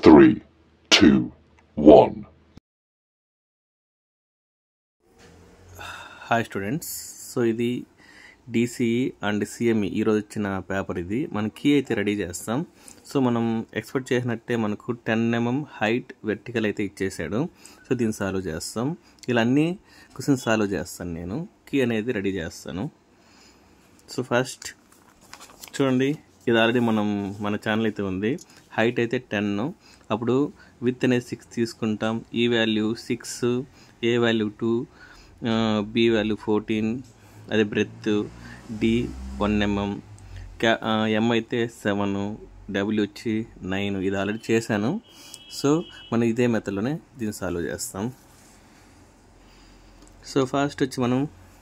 three, two, one. Hi students so ఇది DCE and CME ఈరోజు వచ్చిన పేపర్ ఇది మన కీ అయితే రెడీ చేస్తాం సో మనం ఎక్స్పెక్ట్ చేసినట్టే మనకు టెన్ ఎంఎం హైట్ వెర్టికల్ అయితే ఇచ్చేసాడు సో దీన్ని సాల్వ్ చేస్తాం ఇలా అన్ని క్వశ్చన్స్ సాల్వ్ చేస్తాను నేను కీ అనేది రెడీ చేస్తాను సో ఫస్ట్ చూడండి ఇది ఆల్రెడీ మనం మన ఛానల్ అయితే ఉంది హైట్ అయితే టెన్ అప్పుడు విత్ అనేది సిక్స్ తీసుకుంటాం E value six A value two B value fourteen అదే బ్రెత్ డి వన్ ఎంఎం క్యా ఎం అయితే సెవెన్ డబ్ల్యూ వచ్చి నైన్ ఇది ఆల్రెడీ చేశాను సో మనం ఇదే మెథడ్లోనే దీన్ని సాల్వ్ చేస్తాం సో ఫస్ట్ వచ్చి మనం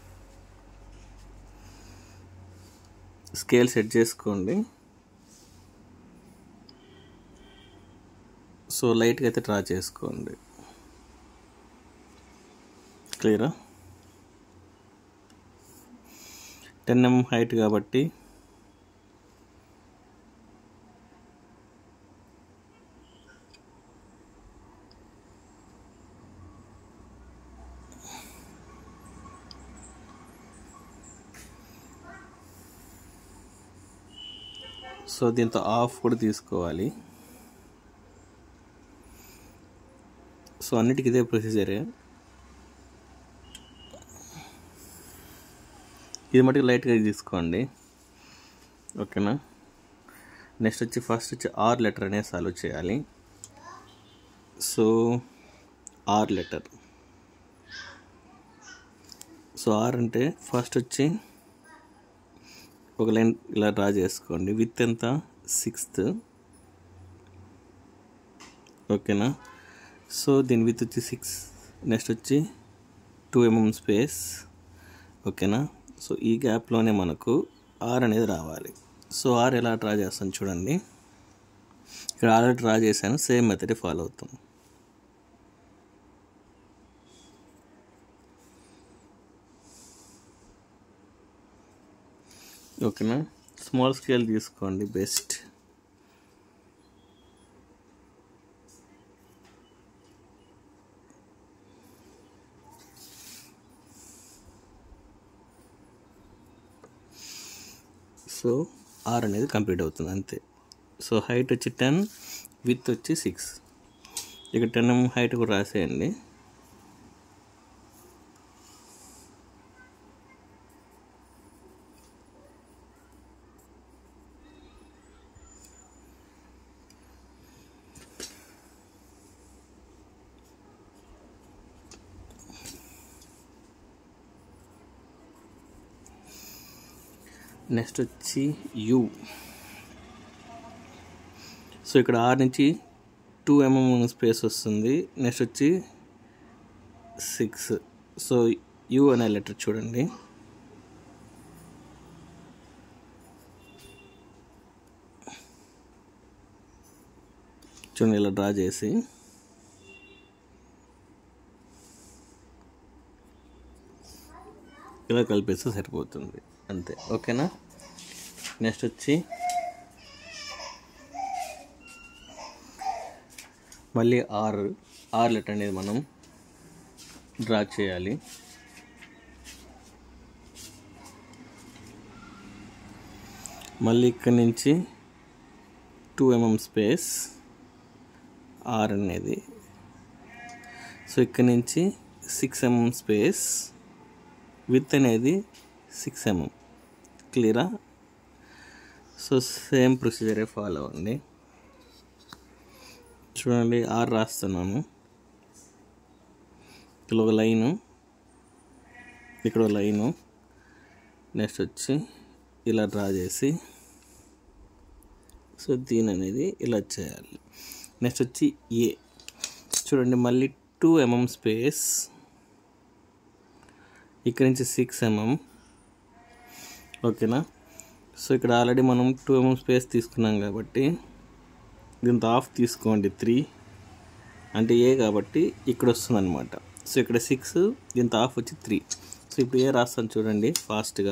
స్కేల్ సెట్ చేసుకోండి సో లైట్గా అయితే డ్రా చేసుకోండి క్లియరా టెన్ ఎం హైట్ కాబట్టి సో దీంతో ఆఫ్ కూడా తీసుకోవాలి సో అన్నిటికీ ఇదే ప్రొసీజరే ఇది మటుకు లైట్గా తీసుకోండి ఓకేనా నెక్స్ట్ వచ్చి ఫస్ట్ వచ్చి ఆర్ లెటర్ అనేది సాల్వ్ చేయాలి so R letter so R అంటే ఫస్ట్ వచ్చి ఒక లైన్ ఇలా డ్రా చేసుకోండి విత్ ఎంత సిక్స్త్ ఓకేనా సో దీని విత్ వచ్చి సిక్స్ నెక్స్ట్ వచ్చి టూ ఎంఎం స్పేస్ ఓకేనా సో ఈ గ్యాప్లోనే మనకు ఆర్ అనేది రావాలి సో ఆర్ ఎలా డ్రా చేస్తాను చూడండి ఇక్కడ ఆల్రెడీ డ్రా చేశాను సేమ్ మెథడ్ ఫాలో అవుతాం ఓకేనా స్మాల్ స్కేల్ తీసుకోండి బెస్ట్ సో ఆర్ అనేది కంప్లీట్ అవుతుంది అంతే సో హైట్ వచ్చి టెన్ విత్ వచ్చి సిక్స్ ఇక టెన్ ఎం హైట్ కూడా రాసేయండి నెక్స్ట్ వచ్చి యూ సో ఇక్కడ ఆర్ నుంచి టూ ఎంఎం స్పేస్ వస్తుంది నెక్స్ట్ వచ్చి సిక్స్ సో యూ అనే లెటర్ చూడండి చూడండి ఇలా డ్రా చేసి ఇలా కలిపేస్తే సరిపోతుంది అంతే ఓకేనా నెక్స్ట్ వచ్చి మళ్ళీ ఆర్ ఆర్ లెటర్ అనేది మనం డ్రా చేయాలి మళ్ళీ ఇక్కడి నుంచి టూ ఎంఎం స్పేస్ ఆర్ అనేది సో ఇక్కడి నుంచి సిక్స్ ఎంఎం స్పేస్ విత్ అనేది సిక్స్ ఎంఎం క్లియరా సో సేమ్ ప్రొసీజరే ఫాలో అవ్వండి చూడండి ఆర్ రాస్తున్నాను ఇక్కడ ఒక లైను ఇక్కడ ఒక లైను నెక్స్ట్ వచ్చి ఇలా డ్రా చేసి సో దీని అనేది ఇలా చేయాలి నెక్స్ట్ వచ్చి ఏ చూడండి మళ్ళీ టూ ఎంఎం స్పేస్ ఇక్కడ నుంచి సిక్స్ ఎంఎం ఓకేనా సో ఇక్కడ ఆల్రెడీ మనం టూ ఎంఎం స్పేస్ తీసుకున్నాం కాబట్టి దీంతో ఆఫ్ తీసుకోండి త్రీ అంటే ఏ కాబట్టి ఇక్కడ వస్తుంది అనమాట సో ఇక్కడ సిక్స్ దీంతో ఆఫ్ వచ్చి త్రీ సో ఇప్పుడు ఏ రాస్తాను చూడండి ఫాస్ట్గా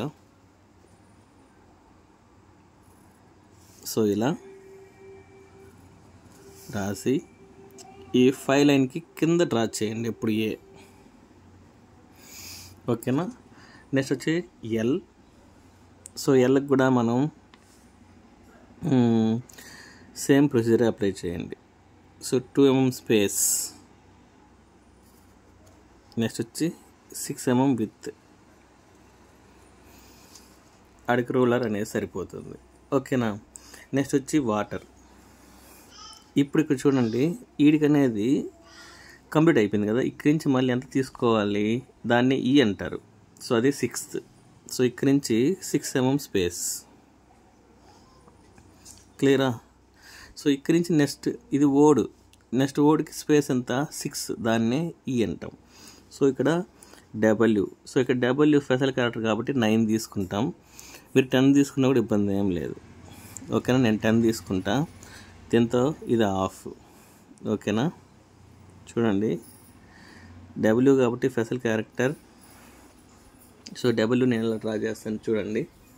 సో ఇలా రాసి ఈ ఫైవ్ లైన్కి కింద డ్రా చేయండి ఎప్పుడు ఏ ఓకేనా నెక్స్ట్ వచ్చి ఎల్ సో ఎల్కి కూడా మనం సేమ్ ప్రొసీజర్ అప్లై చేయండి so two mm space next వచ్చి సిక్స్ ఎంఎం విత్ అడికి రూలర్ అనేది సరిపోతుంది ఓకేనా నెక్స్ట్ వచ్చి వాటర్ ఇప్పుడు ఇక్కడ చూడండి ఈడికి అనేది కంప్లీట్ అయిపోయింది కదా ఇక్కడి నుంచి మళ్ళీ ఎంత తీసుకోవాలి దాన్ని ఈ అంటారు సో అది సిక్స్త్ సో ఇక్కడి నుంచి సిక్స్ ఎంఎం స్పేస్ క్లియరా సో ఇక్కడి నుంచి నెక్స్ట్ ఇది ఓడు నెక్స్ట్ ఓడికి స్పేస్ ఎంత సిక్స్ దాన్నే ఈ అంటాం సో ఇక్కడ డబ్ల్యూ సో ఇక్కడ డబ్ల్యూ స్పెషల్ క్యారెక్టర్ కాబట్టి నైన్ తీసుకుంటాం మీరు టెన్ తీసుకున్నా కూడా ఇబ్బంది ఏం లేదు ఓకేనా నేను టెన్ తీసుకుంటా దీంతో ఇది ఆఫ్ ఓకేనా చూడండి డబ్ల్యూ కాబట్టి స్పెషల్ క్యారెక్టర్ సో డబ్ల్యూ నేను ఎలా డ్రా చేస్తాను చూడండి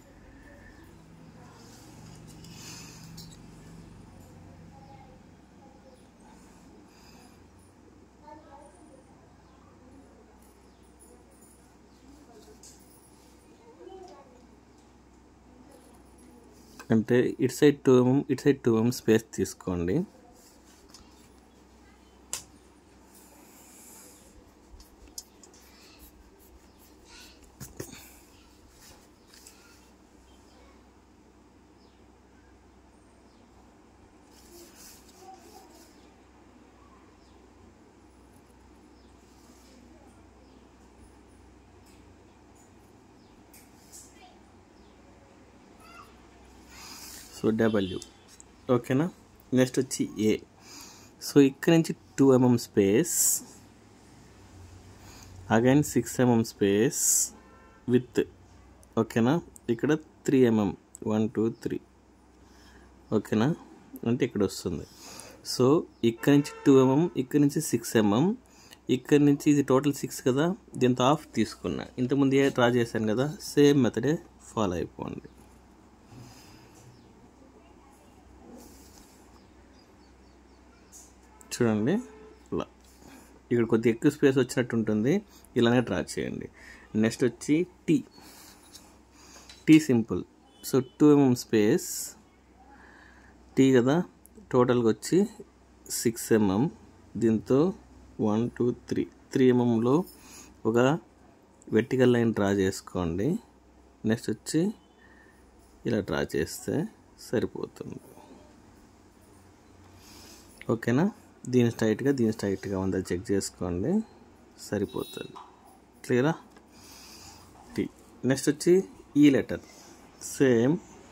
అంటే ఇటు సైడ్ టూ ఎంఎం ఇటు సైడ్ టూ ఎంఎం స్పేస్ తీసుకోండి సో డబ్ల్యూ ఓకేనా నెక్స్ట్ వచ్చి ఏ సో ఇక్కడ నుంచి two mm space again six mm space width ఓకేనా ఇక్కడ three mm one two three ఓకేనా అంటే ఇక్కడ వస్తుంది సో ఇక్కడ నుంచి టూ ఎంఎం ఇక్కడ నుంచి సిక్స్ ఎంఎం ఇక్కడ నుంచి ఇది టోటల్ సిక్స్ కదా దీంతో ఆఫ్ తీసుకున్నా ఇంతకుముందు ఏ డ్రా చేశాను కదా సేమ్ మెథడే ఫాలో అయిపోండి చూడండి ఇలా ఇక్కడ కొద్దిగా ఎక్కువ స్పేస్ వచ్చినట్టు ఉంటుంది ఇలానే డ్రా చేయండి నెక్స్ట్ వచ్చి T T simple so two mm space T కదా టోటల్గా వచ్చి సిక్స్ ఎంఎం దీంతో వన్ టూ త్రీ త్రీ ఎంఎంలో ఒక వెర్టికల్ లైన్ డ్రా చేసుకోండి నెక్స్ట్ వచ్చి ఇలా డ్రా చేస్తే సరిపోతుంది ఓకేనా దీని స్ట్రైట్గా దీని స్ట్రైట్గా ఉందా చెక్ చేసుకోండి సరిపోతుంది క్లియరా టీ నెక్స్ట్ వచ్చి E letter same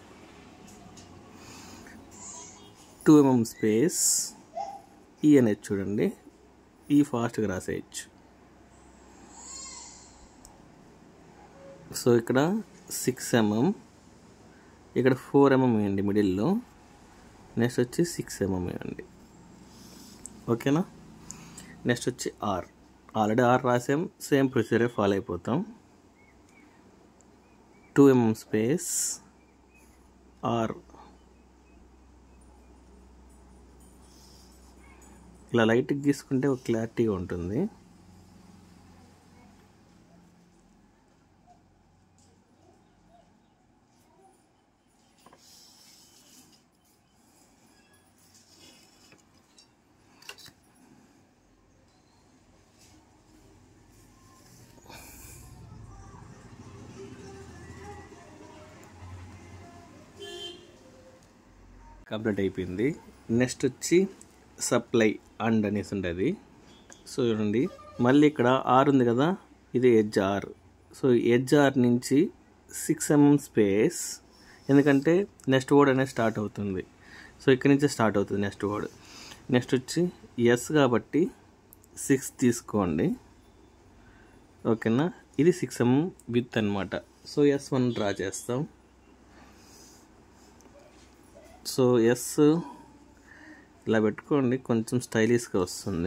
two mm space E అనేది చూడండి ఈ ఫాస్ట్గా రాసేయచ్చు సో ఇక్కడ సిక్స్ ఎంఎం ఇక్కడ ఫోర్ ఎంఎం వేయండి మిడిల్లో నెక్స్ట్ వచ్చి సిక్స్ ఎంఎం వేయండి ఓకేనా నెక్స్ట్ వచ్చి ఆర్ ఆల్రెడీ ఆర్ రాసాం సేమ్ ప్రొసీజరే ఫాలో అయిపోతాం టూ ఎంఎం స్పేస్ ఆర్ ఇలా లైట్గా గీసుకుంటే ఒక క్లారిటీగా ఉంటుంది కంప్లీట్ అయిపోయింది నెక్స్ట్ వచ్చి సప్లై అండ్ అనేసి ఉంటుంది సో చూడండి మళ్ళీ ఇక్కడ ఆర్ ఉంది కదా ఇది edge R so edge R నుంచి సిక్స్ ఎంఎం స్పేస్ ఎందుకంటే నెక్స్ట్ వర్డ్ అనేది స్టార్ట్ అవుతుంది సో ఇక్కడ నుంచి స్టార్ట్ అవుతుంది నెక్స్ట్ వర్డ్ నెక్స్ట్ వచ్చి ఎస్ కాబట్టి సిక్స్ తీసుకోండి ఓకేనా ఇది సిక్స్ ఎంఎం విత్ అనమాట సో ఎస్ వన్ డ్రా చేస్తాం సో ఎస్ ఇలా పెట్టుకోండి కొంచెం స్టైలిష్గా వస్తుంది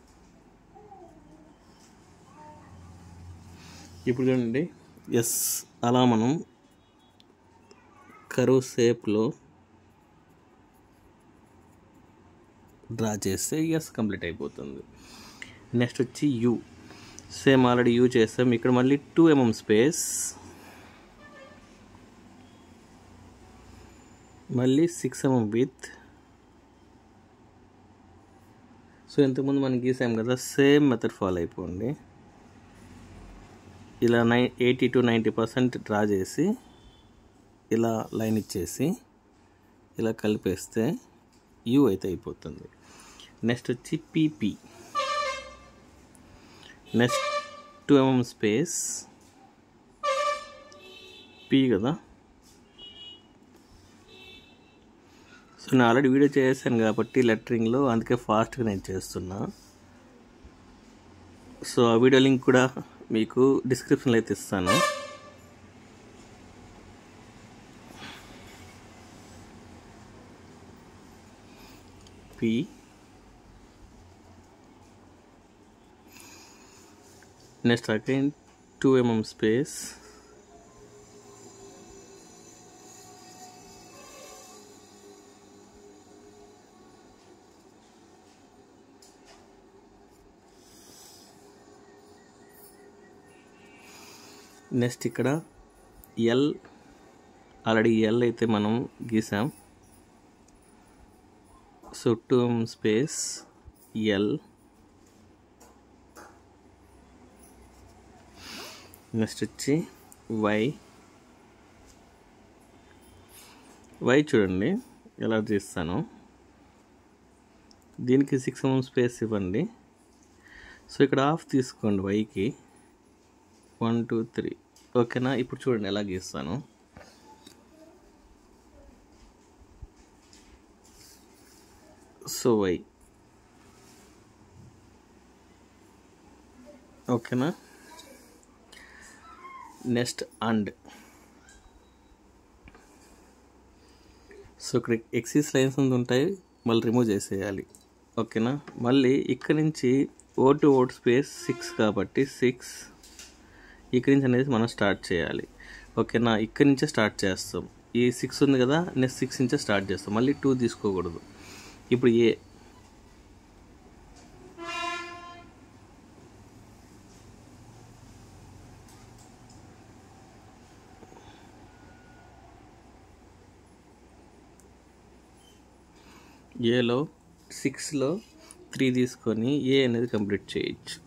ఇప్పుడు చూడండి ఎస్ అలా మనం కరువు షేప్లో డ్రా చేస్తే ఎస్ కంప్లీట్ అయిపోతుంది నెక్స్ట్ వచ్చి యూ సేమ్ ఆల్రెడీ యూ చేస్తాం ఇక్కడ మళ్ళీ టూ ఎంఎం స్పేస్ మళ్ళీ సిక్స్ ఎంఎం విత్ సో ఇంతకుముందు మనం గీసాం కదా సేమ్ మెథడ్ ఫాలో అయిపోండి ఇలా నై eighty to ninety percent draw చేసి ఇలా లైన్ ఇచ్చేసి ఇలా కలిపేస్తే యూ అయితే అయిపోతుంది నెక్స్ట్ వచ్చి P P next two mm space P కదా సో నేను ఆల్రెడీ వీడియో చేశాను కాబట్టి లెటరింగ్లో అందుకే ఫాస్ట్గా నేను చేస్తున్నా సో ఆ వీడియో లింక్ కూడా మీకు డిస్క్రిప్షన్లో అయితే ఇస్తాను P next again two mm space next ఇక్కడ ఎల్ ఆల్రెడీ ఎల్ అయితే మనం గీసాం so two space L next వచ్చి వై వై చూడండి ఎలా తీస్తాను దీనికి సిక్స్ ఎంఎం స్పేస్ ఇవ్వండి సో ఇక్కడ ఆఫ్ తీసుకోండి వైకి వన్ టూ త్రీ ఓకేనా ఇప్పుడు చూడండి ఎలా గీస్తాను సో వై ఓకేనా నెక్స్ట్ అండ్ సో ఇక్కడ ఎక్సిస్ లైన్స్ అంత ఉంటాయి మళ్ళీ రిమూవ్ చేసేయాలి ఓకేనా మళ్ళీ ఇక్కడ నుంచి ఓ టు ఓట్ స్పేస్ సిక్స్ కాబట్టి సిక్స్ ఇక్కడి నుంచి అనేది మనం స్టార్ట్ చేయాలి ఓకేనా ఇక్కడి నుంచే స్టార్ట్ చేస్తాం ఈ సిక్స్ ఉంది కదా నెక్స్ట్ సిక్స్ నుంచే స్టార్ట్ చేస్తాం మళ్ళీ టూ తీసుకోకూడదు ఇప్పుడు ఏ ఏలో సిక్స్లో త్రీ తీసుకొని ఏ అనేది కంప్లీట్ చేయొచ్చు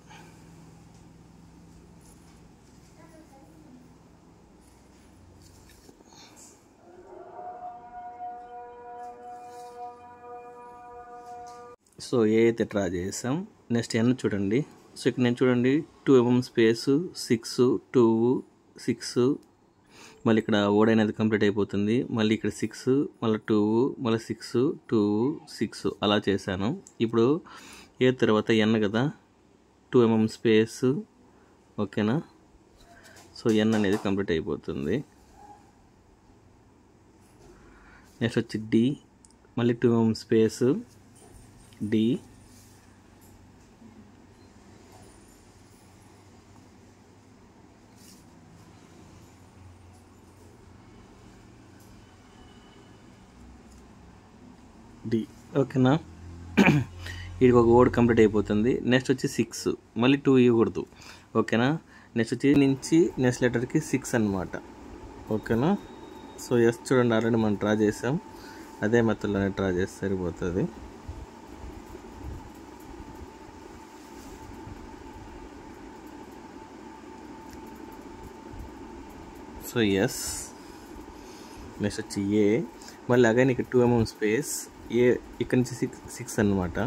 సో ఏ అయితే డ్రా చేసాం నెక్స్ట్ ఎన్ చూడండి సో ఇక్కడ నేను చూడండి two mm space six two six మళ్ళీ ఇక్కడ ఓడ్ అనేది కంప్లీట్ అయిపోతుంది మళ్ళీ ఇక్కడ సిక్స్ మళ్ళీ టూ మళ్ళీ సిక్స్ టూ సిక్స్ అలా చేశాను ఇప్పుడు ఏ తర్వాత ఎన్ కదా టూ ఎంఎం స్పేస్ ఓకేనా సో ఎన్ అనేది కంప్లీట్ అయిపోతుంది నెక్స్ట్ వచ్చి డి మళ్ళీ two mm space D D ఓకేనా ఇది ఒక వర్డ్ కంప్లీట్ అయిపోతుంది నెక్స్ట్ వచ్చి సిక్స్ మళ్ళీ టూ ఇవ్వకూడదు ఓకేనా నెక్స్ట్ వచ్చి నుంచి నెక్స్ట్ లెటర్కి సిక్స్ అనమాట ఓకేనా సో ఎస్ చూడండి ఆల్రెడీ మనం డ్రా చేసాం అదే మెథడ్లోనే డ్రా చేస్తే సరిపోతుంది సో ఎస్ నెక్స్ట్ వచ్చి ఏ మళ్ళీ అగైన్ ఇక్కడ టూ ఎంఎం స్పేస్ ఏ ఇక్కడ నుంచి సిక్స్ సిక్స్ అనమాట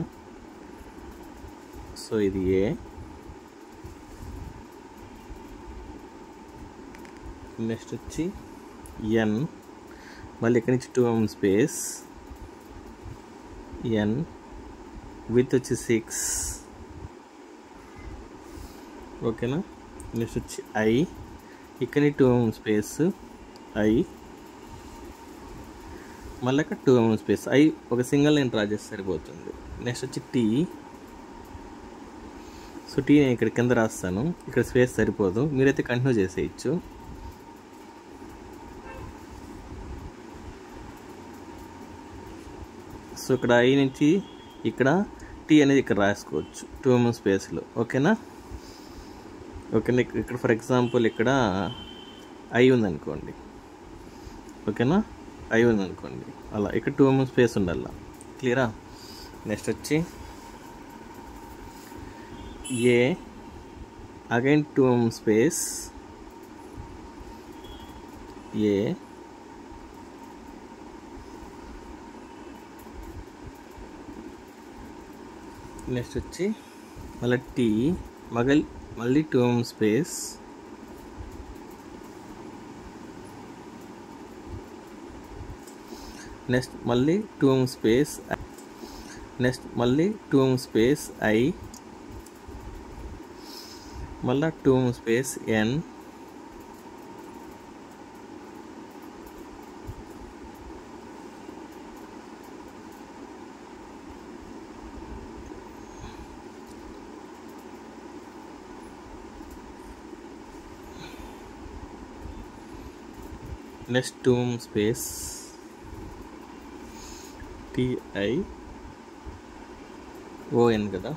సో ఇది ఏ నెక్స్ట్ వచ్చి ఎన్ మళ్ళీ ఇక్కడ నుంచి two mm space N width వచ్చి సిక్స్ ఓకేనా నెక్స్ట్ వచ్చి ఐ ఇక్కడ టూ ఎంఎం స్పేస్ ఐ మళ్ళీ అక్కడ టూ ఎంఎం స్పేస్ ఐ ఒక సింగిల్ లైన్ డ్రా చేస్తే సరిపోతుంది నెక్స్ట్ వచ్చి టీ సో టీ నేను ఇక్కడ కింద రాస్తాను ఇక్కడ స్పేస్ సరిపోదు మీరైతే కంటిన్యూ చేసేయచ్చు సో ఇక్కడ ఐ నుంచి ఇక్కడ టీ అనేది ఇక్కడ రాసుకోవచ్చు టూ ఎంఎం స్పేస్లో ఓకేనా ఓకేనా ఇక్- ఇక్కడ ఫర్ ఎగ్జాంపుల్ ఇక్కడ ఐ ఉందనుకోండి ఓకేనా ఐ ఉందనుకోండి అలా ఇక్కడ టూ ఎంఎం స్పేస్ ఉండాల క్లియరా నెక్స్ట్ వచ్చి A again two mm space A next వచ్చి మళ్ళీ టీ మగల్ మళ్ళీ టూ ఎంఎం స్పేస్ నెక్స్ట్ మళ్ళీ టూ ఎంఎం స్పేస్ నెక్స్ట్ మళ్ళీ టూ ఎంఎం స్పేస్ ఐ మళ్ళీ two mm space N next two space T I O N కదా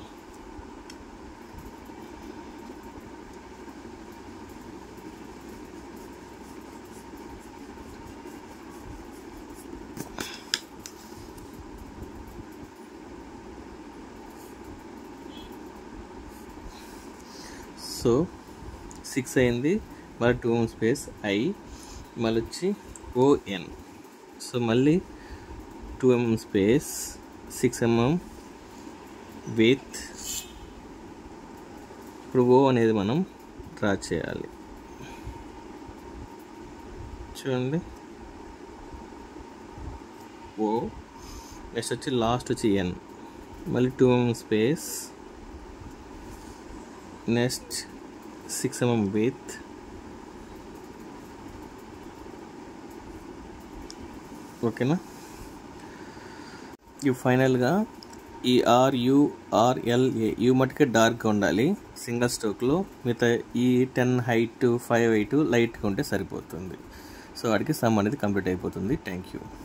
సో సిక్స్ అయింది మళ్ళీ టూ స్పేస్ ఐ మళ్ళీ వచ్చి ఓఎన్ సో మళ్ళీ two mm space six mm width ఇప్పుడు ఓ అనేది మనం డ్రా చేయాలి చూడండి ఓ నెక్స్ట్ వచ్చి లాస్ట్ వచ్చి ఎన్ మళ్ళీ two mm space next six mm width ఓకేనా ఇవి ఫైనల్గా ఈ ఆర్ యు ఆర్ఎల్ఏ యు మటుకే డార్క్గా ఉండాలి సింగిల్ స్ట్రోక్లో మిగతా ఈ టెన్ హైట్ ఫైవ్ హైట్ లైట్గా ఉంటే సరిపోతుంది సో వాడికి సమ్ అనేది కంప్లీట్ అయిపోతుంది థ్యాంక్ యూ